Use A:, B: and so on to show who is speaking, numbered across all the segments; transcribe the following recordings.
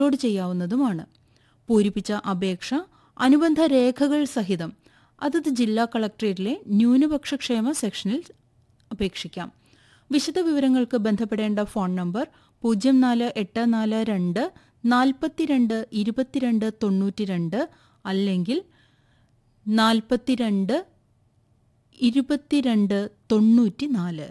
A: upload ചെയ്യാവുന്നതുമാണ് പൂരിപ്പിച്ച അപേക്ഷ അനുബന്ധ രേഖകൾ സഹിതം അതത് ജില്ലാ കളക്ടറേറ്റിലെ ന്യൂനപക്ഷ ക്ഷേമ സെക്ഷനിൽ അപേക്ഷിക്കാം വിശദ വിവരങ്ങൾക്ക് ബന്ധപ്പെടേണ്ട ഫോൺ നമ്പർ പൂജ്യം നാല് എട്ട് നാല് രണ്ട് നാൽപ്പത്തിരണ്ട് ഇരുപത്തിരണ്ട് തൊണ്ണൂറ്റിരണ്ട് അല്ലെങ്കിൽ നാൽപ്പത്തിരണ്ട് ഇരുപത്തിരണ്ട് തൊണ്ണൂറ്റി നാല്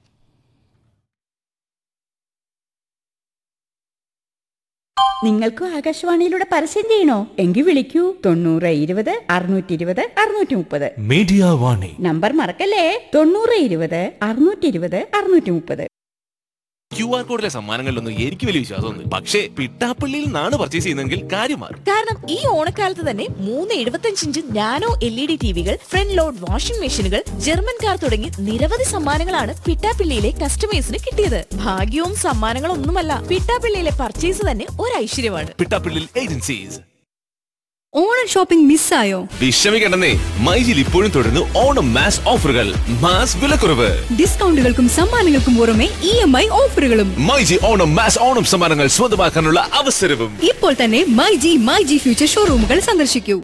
B: നിങ്ങൾക്കും ആകാശവാണിയിലൂടെ പരസ്യം ചെയ്യണോ എങ്കിൽ വിളിക്കൂ തൊണ്ണൂറ് ഇരുപത് അറുന്നൂറ്റി ഇരുപത് അറുന്നൂറ്റി മുപ്പത്
C: മീഡിയ വാണി
B: നമ്പർ മറക്കല്ലേ തൊണ്ണൂറ് ഇരുപത് അറുന്നൂറ്റി ഇരുപത് അറുന്നൂറ്റി മുപ്പത്
D: ക്യു ആർ കോഡിലെ സമ്മാനങ്ങളിലൊന്നും എനിക്ക് വലിയ വിശ്വാസമൊന്നും പക്ഷേ പിട്ടാപ്പള്ളിയിൽ നിന്നാണ് പർച്ചേസ് ചെയ്യുന്നതെങ്കിൽ കാര്യം മാറും
E: കാരണം ഈ ഓണക്കാലത്ത് തന്നെ മൂന്ന് എഴുപത്തഞ്ച് inch nano L E D ടിവികൾ ഫ്രണ്ട് ലോഡ് വാഷിംഗ് മെഷീനുകൾ ജർമ്മൻ കാർ തുടങ്ങി നിരവധി സമ്മാനങ്ങളാണ് പിട്ടാപ്പിള്ളിയിലെ കസ്റ്റമേഴ്സിന് കിട്ടിയത് ഭാഗ്യവും സമ്മാനങ്ങളൊന്നുമല്ല പിട്ടാപ്പിള്ളിയിലെ പർച്ചേസ് തന്നെ ഒരു ഐശ്വര്യമാണ്
D: പിട്ടാപ്പള്ളിയിൽ ഏജൻസീസ്
F: ഓണം ഷോപ്പിംഗ് മിസ്സായോ
D: വിഷമിക്കണ്ടെന്നേ മൈജിൽ ഇപ്പോഴും തുടരുന്നു ഓണം മാസ് ഓഫറുകൾ മാസ് വിലക്കുറവ്
F: ഡിസ്കൗണ്ടുകൾക്കും സമ്മാനങ്ങൾക്കും പുറമെ ഇ എം ഐ ഓഫറുകളും
D: മൈജി ഓണം മാസ് ഓണം സമ്മാനങ്ങൾ സ്വന്തമാക്കാനുള്ള അവസരവും
F: ഇപ്പോൾ തന്നെ my G my G future ഷോറൂമുകൾ സന്ദർശിക്കൂ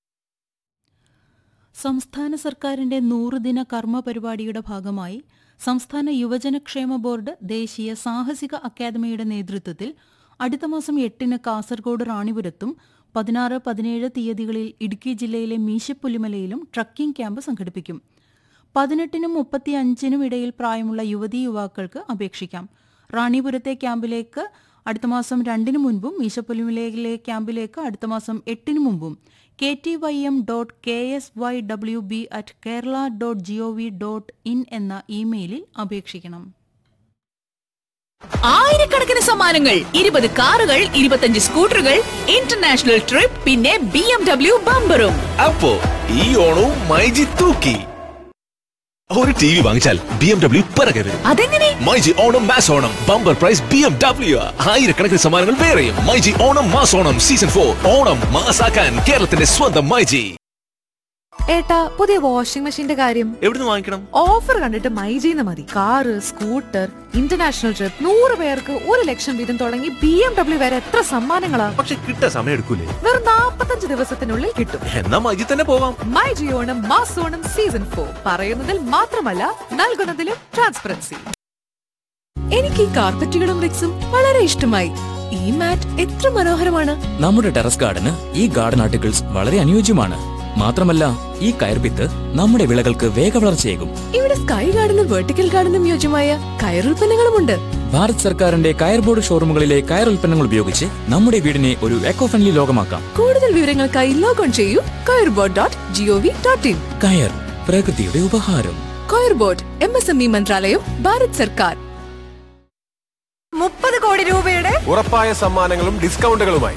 A: സംസ്ഥാന സർക്കാരിന്റെ നൂറുദിന കർമ്മ പരിപാടിയുടെ ഭാഗമായി സംസ്ഥാന യുവജനക്ഷേമ ബോർഡ് ദേശീയ സാഹസിക അക്കാദമിയുടെ നേതൃത്വത്തിൽ അടുത്ത മാസം എട്ടിന് കാസർഗോഡ് റാണിപുരത്തും പതിനാറ് പതിനേഴ് തീയതികളിൽ ഇടുക്കി ജില്ലയിലെ മീശപ്പുലിമലയിലും ട്രക്കിംഗ് ക്യാമ്പ് സംഘടിപ്പിക്കും പതിനെട്ടിനും മുപ്പത്തി അഞ്ചിനും ഇടയിൽ പ്രായമുള്ള യുവതീ യുവാക്കൾക്ക് അപേക്ഷിക്കാം റാണിപുരത്തെ ക്യാമ്പിലേക്ക് അടുത്ത മാസം രണ്ടിന് മുൻപും മീശപ്പുലിമലയിലെ ക്യാമ്പിലേക്ക് അടുത്ത മാസം എട്ടിന് മുമ്പും K T Y M dot K S Y W B at Kerala dot G O V dot in എന്ന ഇമെയിലിൽ അപേക്ഷിക്കണം
E: ആയിരക്കണക്കിന് സമ്മാനങ്ങൾ ഇരുപത് കാറുകൾ ഇരുപത്തഞ്ച് സ്കൂട്ടറുകൾ ഇന്റർനാഷണൽ ട്രിപ്പ് പിന്നെ ബി എം ഡബ്ല്യു ബമ്പറും
D: അപ്പോ ഈ ഓണവും മൈജി തൂക്കി ഒരു ടി വി വാങ്ങിച്ചാൽ ബി എം ഡബ്ല്യു പിറകെ വരും
E: അതെങ്ങനെ
D: myG Onam mass Onam bumper prize B M W ആയിരക്കണക്കിന് സമ്മാനങ്ങൾ വേറെയും myG Onam mass Onam season four Onam മാസാക്കാൻ കേരളത്തിന്റെ സ്വന്തം മൈജി
G: ഏട്ടാ പുതിയ വാഷിംഗ് മെഷീന്റെ കാര്യം
D: എവിടുന്ന് വാങ്ങിക്കണം
G: ഓഫർ കണ്ടിട്ട് മൈജീന്ന് മതി കാറ് സ്കൂട്ടർ ഇന്റർനാഷണൽ ട്രിപ്പ് നൂറ് പേർക്ക് ഒരു ലക്ഷം വീതം തുടങ്ങി ബി എം ഡബ്ല്യു വരെ എത്ര സമ്മാനങ്ങളാ
D: പക്ഷെ കിട്ടാൻ സമയം എടുക്കൂലേ
G: വെറും നാപ്പത്തഞ്ച് ദിവസത്തിനുള്ളിൽ കിട്ടും
D: എന്നാ മൈജി തന്നെ പോവാം
G: മൈ ജിയോണം മാസോണം സീസൺ ഫോർ പറയുന്നതിൽ മാത്രമല്ല നൽകുന്നതിലും ട്രാൻസ്പെറൻസി എനിക്ക് ഈ കാർപ്പറ്റുകളും റിക്സും വളരെ ഇഷ്ടമായി ഈ മാറ്റ് എത്ര മനോഹരമാണ്
H: നമ്മുടെ ടെറസ് ഗാർഡന് ഈ ഗാർഡൻ ആർട്ടിക്കിൾസ് വളരെ അനുയോജ്യമാണ് മാത്രമല്ല ഈ കയർപിത്ത് നമ്മുടെ വിളകൾക്ക് വേഗവളർച്ചയേകും
G: ഇവിടെ സ്കൈ ഗാർഡനും വെർട്ടിക്കൽ ഗാർഡനും യോജ്യമായ കയറുൽപ്പന്നങ്ങളുമുണ്ട്
H: ഭാരത് സർക്കാരിന്റെ കയർ ബോർഡ് ഷോറൂമുകളിലെ കയർ ഉൽപ്പന്നങ്ങൾ ഉപയോഗിച്ച് നമ്മുടെ വീടിനെ ഒരു എക്കോ ഫ്രണ്ട്ലി ലോകമാക്കാം
G: കൂടുതൽ വിവരങ്ങൾക്കായി ലോഗോൺ ചെയ്യൂ coirboard dot GOV dot in
H: കയർ പ്രകൃതിയുടെ ഉപഹാരം
G: coirboard M S M E മന്ത്രാലയം ഭാരത് സർക്കാർ മുപ്പത് കോടി രൂപയുടെ
C: ഉറപ്പായ സമ്മാനങ്ങളും ഡിസ്കൗണ്ടുകളുമായി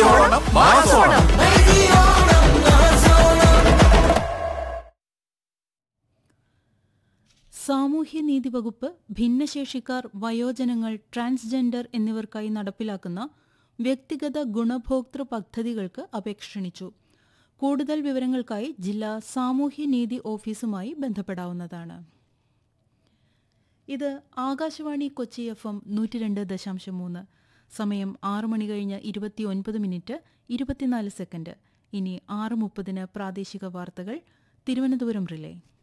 A: സാമൂഹ്യനീതി വകുപ്പ് ഭിന്നശേഷിക്കാർ വയോജനങ്ങൾ ട്രാൻസ്ജെൻഡർ എന്നിവർക്കായി നടപ്പിലാക്കുന്ന വ്യക്തിഗത ഗുണഭോക്തൃ പദ്ധതികൾക്ക് അപേക്ഷ ക്ഷണിച്ചു കൂടുതൽ വിവരങ്ങൾക്കായി ജില്ലാ സാമൂഹ്യനീതി ഓഫീസുമായി ബന്ധപ്പെടാവുന്നതാണ് ഇത് ആകാശവാണി കൊച്ചി എഫ് എം നൂറ്റി രണ്ട് ദശാംശം മൂന്ന് സമയം ആറ് മണി കഴിഞ്ഞ് ഇരുപത്തിയൊൻപത് മിനിറ്റ് ഇരുപത്തിനാല് സെക്കൻഡ് ഇനി ആറ് മുപ്പതിന് പ്രാദേശിക വാർത്തകൾ തിരുവനന്തപുരം റിലേ